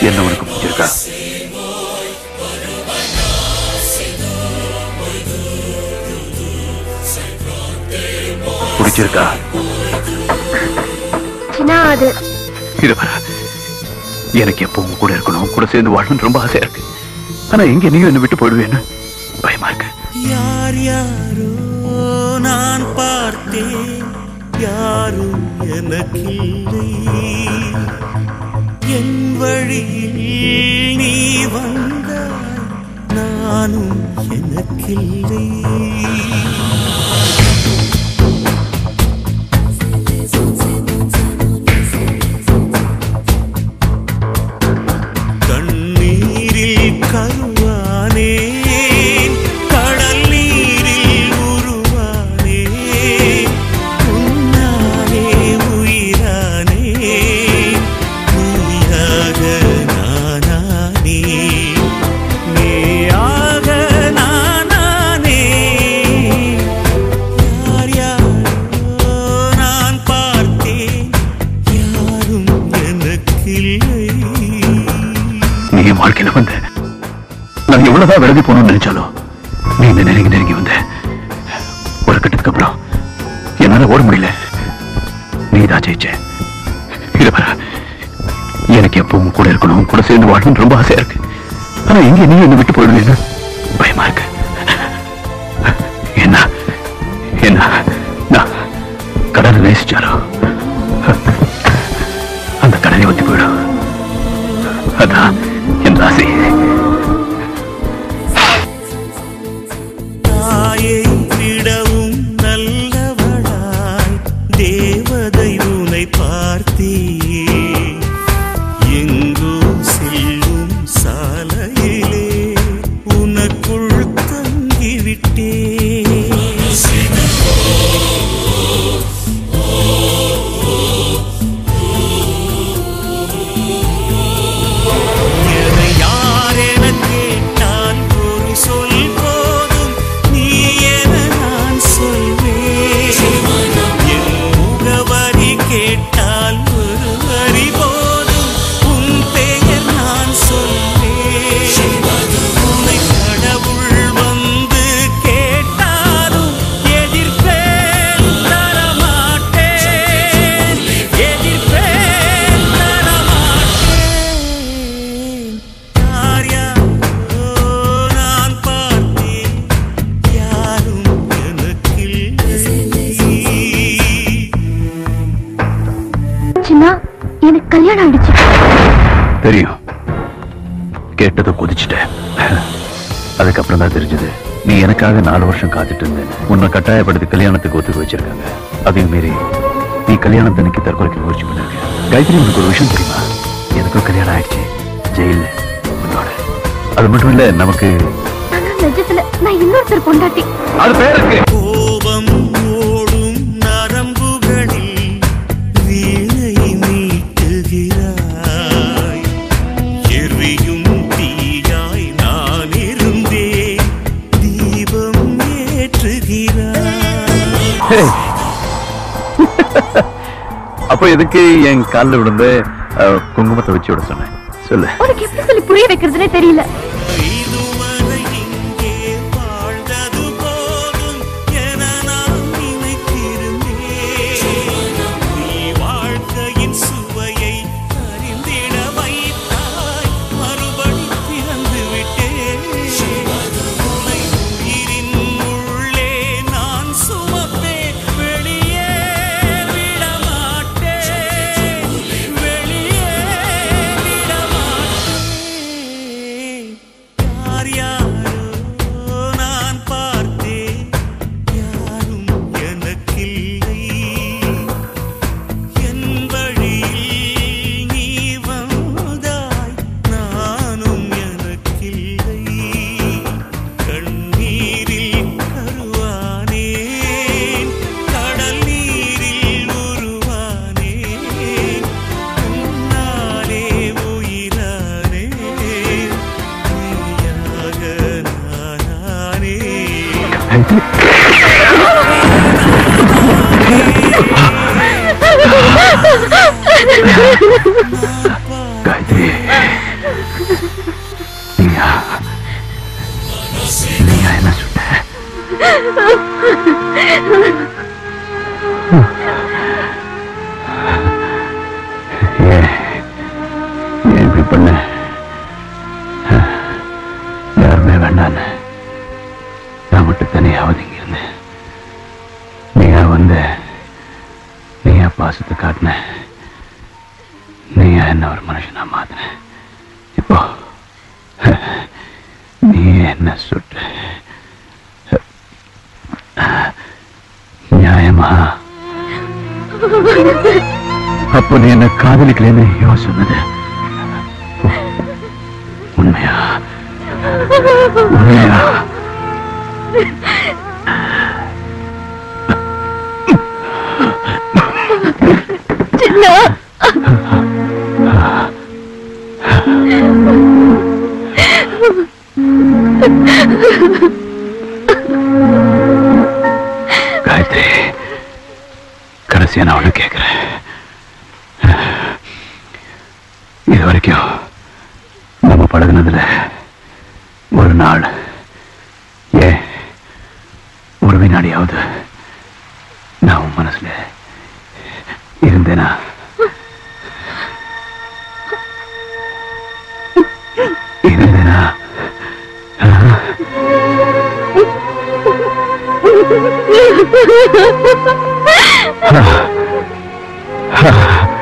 என்ன உனக்கு பிடிச்சிருக்கா பிடிச்சிருக்கா சின்ன அது இது பாரு, எனக்கு எப்பவும் கூட இருக்கணும் கூட சேர்ந்து வாழணும்னு ரொம்ப ஆசையா இருக்கு ஆனா எங்க நீயும் என்ன விட்டு போயிடுவேன்னு பயமா இருக்கு யார் யாரோ நான் பார்த்தேன் யாரும் எனக்கில்லை என் வழியில் நீ வந்தாய் நானும் எனக்கில்லை கண்ணீரில் கருவானேன் கடல் நீரில் உருவானேன் உன்னாலே உயிரானே நீயாக நானானே நீயாக நானானே யார் யாரோ நான் பார்த்தேன் யாரும் எனக்கில்லை நீ என் வாழ்க்கையில வந்த நான் எவ்வளவுதான் விலகி போகணும்னு நினைச்சாலும் நீ இந்த நெருங்கி நெருங்கி வந்த ஒரு கட்டத்துக்கு அப்புறம் என்னால ஓட முடியல நீ தான் ஜெயிச்ச இல்ல பாரு, எனக்கு எப்பவும் கூட இருக்கணும் கூட சேர்ந்து வாழணும்னு ரொம்ப ஆசையா இருக்கு ஆனா எங்க நீ என்ன விட்டு போயிடுவேன்னு பயமா இருக்கு என்ன என்ன நான் கடனை நேசிச்சாரோ அந்த கடனை ஒத்தி போயிடும் அதான் என் ராசி தாயை விடவும் நல்லவளாய் தேவதை உனை பார்த்தே எங்கோ செல்லும் சாலையிலே உனக்குள் தங்கிவிட்டே என்னை யார் எனக் கேட்டால் ஒரு சொல் போதும் நீ என நான் சொல்வேன் என் முகவரி கேட்டால் ஒரு வரி போதும் உன் பெயர் நான் சொல்வேன் உன்னை கடவுள் வந்து கேட்டாலும் எதிர்ப்பேன் தரமாட்டேன் எதிர்ப்பேன் தரமாட்டேன் யார் யாரோ நான் பார்த்தேன் யாரும் எனக்கில்லை சின்ன எனக்கு கல்யாணம் ஆயிடுச்சு தெரியும் கேட்டதை கொதிச்சுட்டேன் அதுக்கப்புறம் தான் தெரிஞ்சது நீ எனக்காக நாலு வருஷம் காத்துட்டு இருந்தேன் உன்னை கட்டாயப்படுத்தி கல்யாணத்துக்கு ஒத்துக்க வச்சிருக்காங்க அதையும் மீறி நீ கல்யாணம் தனிக்கு தற்கொலைக்கு முயற்சி பண்ணிருக்க காயத்ரி உனக்கு ஒரு விஷயம் தெரியுமா எனக்கும் கல்யாணம் ஆயிடுச்சு ஜெயில உன்னோட அது மட்டும் இல்ல நமக்கு ஆனா நிஜத்துல நான் இன்னொருத்தர் பொண்டாட்டி அது பேருக்கு கோபம் ஓடும் நரம்புகளில் வீணை மீட்டுகிறாய் எரியும் தீயாய் நான் இருந்தேன் தீபம் ஏற்றுகிறாய் அப்ப எதுக்கு என் காலில் விழுந்து அஹ், குங்குமத்தை வச்சு விட சொன்னேன் சொல்லு உனக்கு எப்படி சொல்லி புரிய வைக்கிறதுனே தெரியல இதுவரை இங்கே வாழ்ந்தது போதும் என நான் நினைத்திருந்தேன் நீ வாழ்க்கையின் சுவையை அறிந்திட வைத்தாய் மறுபடி பிறந்து விட்டேன் உன்னை உயிரின் உள்ளே நான் சுமப்பேன் வெளியே விட மாட்டேன் வெளியே விட மாட்டேன் யார் யாரோ நான் பார்த்தேன் யாரும் எனக்கில்லை என் வழியில் நீ வந்தாய் நானும் எனக்கில்லை கண்ணீரில் கருவானேன் கடல் நீரில் உருவானேன் உன்னாலே உயிரானே நீயாக நானானே காயத்ரி ஏன் ஏன் இப்படி பண்ண யாருமே வேண்டான்னு நான் மட்டும் தனியா ஒதுங்கி இருந்தேன் நீயா வந்த நீயா பாசத்தை காட்டின நீயா என்ன ஒரு மனுஷனா மாத்தின இப்போ நீ என்ன சுட்டு நியாயமா அப்போ நீ என்ன காதலிக்கலன்னு யோ சொன்னது உண்மையா உண்மையா காயத்ரி கடைசியா நான் ஒண்ணு கேட்கிறேன் இது வரைக்கும் நம்ம பழகுனதுல ஒரு நாள் ஏன் ஒரு வினாடியாவது நான் உன் மனசுல இருந்தேனா இருந்தேனா ஆ?